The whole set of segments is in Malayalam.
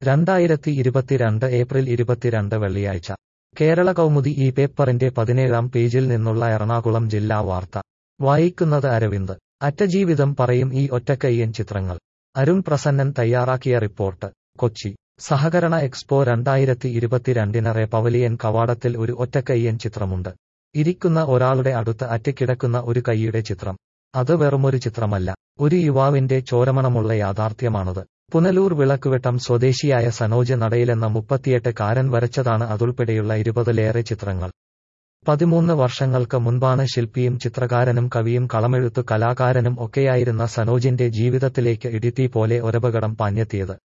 രണ്ടായിരത്തി ഇരുപത്തിരണ്ട് ഏപ്രിൽ ഇരുപത്തിരണ്ട് വെള്ളിയാഴ്ച കേരള കൗമുദി ഈ പേപ്പറിന്റെ പതിനേഴാം പേജിൽ നിന്നുള്ള എറണാകുളം ജില്ലാ വാർത്ത വായിക്കുന്നത് അരവിന്ദ് അറ്റജീവിതം പറയും ഈ ഒറ്റക്കയ്യൻ ചിത്രങ്ങൾ അരുൺ പ്രസന്നൻ തയ്യാറാക്കിയ റിപ്പോർട്ട് കൊച്ചി സഹകരണ എക്സ്പോ രണ്ടായിരത്തി ഇരുപത്തിരണ്ടിനറെ പവലിയൻ കവാടത്തിൽ ഒരു ഒറ്റക്കയ്യൻ ചിത്രമുണ്ട് ഇരിക്കുന്ന ഒരാളുടെ അടുത്ത് അറ്റക്കിടക്കുന്ന ഒരു കൈയുടെ ചിത്രം അത് വെറുമൊരു ചിത്രമല്ല ഒരു യുവാവിന്റെ ചോരമണമുള്ള യാഥാർത്ഥ്യമാണത് പുനലൂർ വിളക്കുവെട്ടം സ്വദേശിയായ സനോജ് നടയിലെന്ന മുപ്പത്തിയെട്ട് കാരൻ വരച്ചതാണ് അതുൾപ്പെടെയുള്ള ഇരുപതിലേറെ ചിത്രങ്ങൾ പതിമൂന്ന് വർഷങ്ങൾക്ക് മുൻപാണ് ശില്പിയും ചിത്രകാരനും കവിയും കളമെഴുത്തു കലാകാരനും ഒക്കെയായിരുന്ന സനോജിന്റെ ജീവിതത്തിലേക്ക് ഇടിത്തീ പോലെ ഒരപകടം പാഞ്ഞെത്തിയത്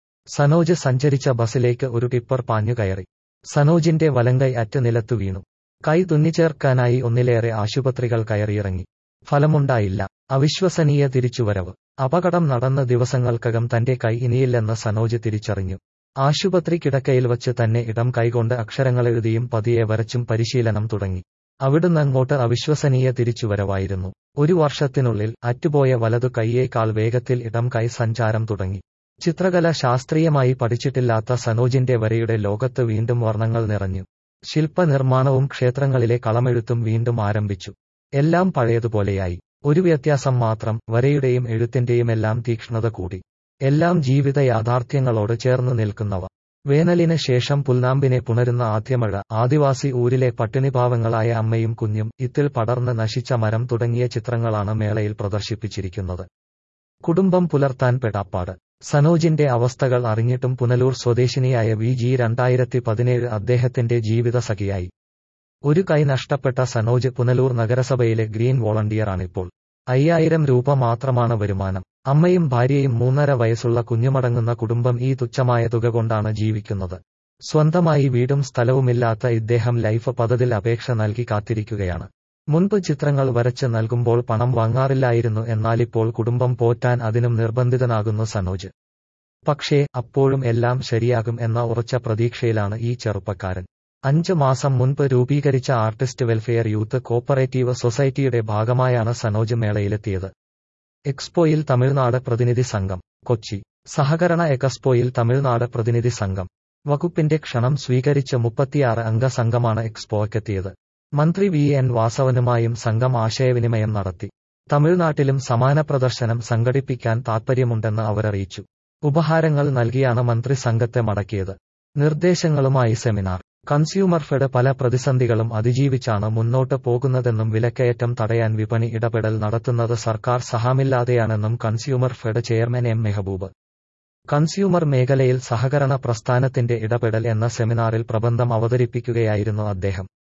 സനോജ് സഞ്ചരിച്ച ബസിലേക്ക് ഒരു ടിപ്പർ പാഞ്ഞു കയറി സനോജിന്റെ വലങ്കൈ അറ്റ് നിലത്തു വീണു കൈ തുന്നിച്ചേർക്കാനായി ഒന്നിലേറെ ആശുപത്രികൾ കയറിയിറങ്ങി ഫലമുണ്ടായില്ല അവിശ്വസനീയ തിരിച്ചുവരവ് അപകടം നടന്ന ദിവസങ്ങൾക്കകം തന്റെ കൈ ഇനിയില്ലെന്ന് സനോജ് തിരിച്ചറിഞ്ഞു ആശുപത്രി കിടക്കയിൽ വച്ച് തന്നെ ഇടം കൈകൊണ്ട് അക്ഷരങ്ങളെഴുതിയും പതിയെ വരച്ചും പരിശീലനം തുടങ്ങി അവിടുന്നങ്ങോട്ട് അവിശ്വസനീയ തിരിച്ചുവരവായിരുന്നു ഒരു വർഷത്തിനുള്ളിൽ അറ്റുപോയ വലതു കൈയേക്കാൾ വേഗത്തിൽ ഇടം കൈ സഞ്ചാരം തുടങ്ങി ചിത്രകല ശാസ്ത്രീയമായി പഠിച്ചിട്ടില്ലാത്ത സനോജിന്റെ വരയുടെ ലോകത്ത് വീണ്ടും വർണ്ണങ്ങൾ നിറഞ്ഞു ശില്പനിർമ്മാണവും ക്ഷേത്രങ്ങളിലെ കളമെഴുത്തും വീണ്ടും ആരംഭിച്ചു എല്ലാം പഴയതുപോലെയായി ഒരു വ്യത്യാസം മാത്രം വരയുടെയും എഴുത്തിന്റെയുമെല്ലാം തീക്ഷ്ണത കൂടി എല്ലാം ജീവിത യാഥാർത്ഥ്യങ്ങളോട് ചേർന്ന് നിൽക്കുന്നവ വേനലിന് ശേഷം പുൽനാമ്പിനെ പുണരുന്ന ആദ്യമഴ ആദിവാസി ഊരിലെ പട്ടിണിപാവങ്ങളായ അമ്മയും കുഞ്ഞും ഇത്തിൽ പടർന്ന് നശിച്ച മരം തുടങ്ങിയ ചിത്രങ്ങളാണ് മേളയിൽ പ്രദർശിപ്പിച്ചിരിക്കുന്നത് കുടുംബം പുലർത്താൻ പെടാപ്പാട് സനോജിന്റെ അവസ്ഥകൾ അറിഞ്ഞിട്ടും പുനലൂർ സ്വദേശിനിയായ വി ജി രണ്ടായിരത്തി പതിനേഴ് അദ്ദേഹത്തിന്റെ ജീവിത സഖിയായി ഒരു കൈ നഷ്ടപ്പെട്ട സനോജ് പുനലൂർ നഗരസഭയിലെ ഗ്രീൻ വോളണ്ടിയറാണിപ്പോൾ അയ്യായിരം രൂപ മാത്രമാണ് വരുമാനം അമ്മയും ഭാര്യയും മൂന്നര വയസ്സുള്ള കുഞ്ഞുമടങ്ങുന്ന കുടുംബം ഈ തുച്ഛമായ തുക കൊണ്ടാണ് ജീവിക്കുന്നത് സ്വന്തമായി വീടും സ്ഥലവുമില്ലാത്ത ഇദ്ദേഹം ലൈഫ് പദ്ധതിൽ അപേക്ഷ നൽകി കാത്തിരിക്കുകയാണ് മുൻപ് ചിത്രങ്ങൾ വരച്ച് നൽകുമ്പോൾ പണം വാങ്ങാറില്ലായിരുന്നു എന്നാലിപ്പോൾ കുടുംബം പോറ്റാൻ അതിനും നിർബന്ധിതനാകുന്നു സനോജ് പക്ഷേ അപ്പോഴും എല്ലാം ശരിയാകും എന്ന ഉറച്ച പ്രതീക്ഷയിലാണ് ഈ ചെറുപ്പക്കാരൻ അഞ്ച് മാസം മുൻപ് രൂപീകരിച്ച ആർട്ടിസ്റ്റ് വെൽഫെയർ യൂത്ത് കോപ്പറേറ്റീവ് സൊസൈറ്റിയുടെ ഭാഗമായാണ് സനോജ് മേളയിലെത്തിയത് എക്സ്പോയിൽ തമിഴ്നാട് പ്രതിനിധി സംഘം കൊച്ചി സഹകരണ എക്സ്പോയിൽ തമിഴ്നാട് പ്രതിനിധി സംഘം വകുപ്പിന്റെ ക്ഷണം സ്വീകരിച്ച് മുപ്പത്തിയാറ് അംഗ സംഘമാണ് എക്സ്പോയ്ക്കെത്തിയത് മന്ത്രി വി എൻ വാസവനുമായും സംഘം ആശയവിനിമയം നടത്തി തമിഴ്നാട്ടിലും സമാന പ്രദർശനം സംഘടിപ്പിക്കാൻ താൽപ്പര്യമുണ്ടെന്ന് അവരറിയിച്ചു ഉപഹാരങ്ങൾ നൽകിയാണ് മന്ത്രി സംഘത്തെ മടക്കിയത് നിർദ്ദേശങ്ങളുമായി സെമിനാർ കൺസ്യൂമർ ഫെഡ് പല പ്രതിസന്ധികളും അതിജീവിച്ചാണ് മുന്നോട്ട് പോകുന്നതെന്നും വിലക്കയറ്റം തടയാൻ വിപണി ഇടപെടൽ നടത്തുന്നത് സർക്കാർ സഹായമില്ലാതെയാണെന്നും consumer fed chairman M Mehboob കൺസ്യൂമർ മേഖലയിൽ സഹകരണ പ്രസ്ഥാനത്തിന്റെ ഇടപെടൽ എന്ന സെമിനാറിൽ പ്രബന്ധം അവതരിപ്പിക്കുകയായിരുന്നു അദ്ദേഹം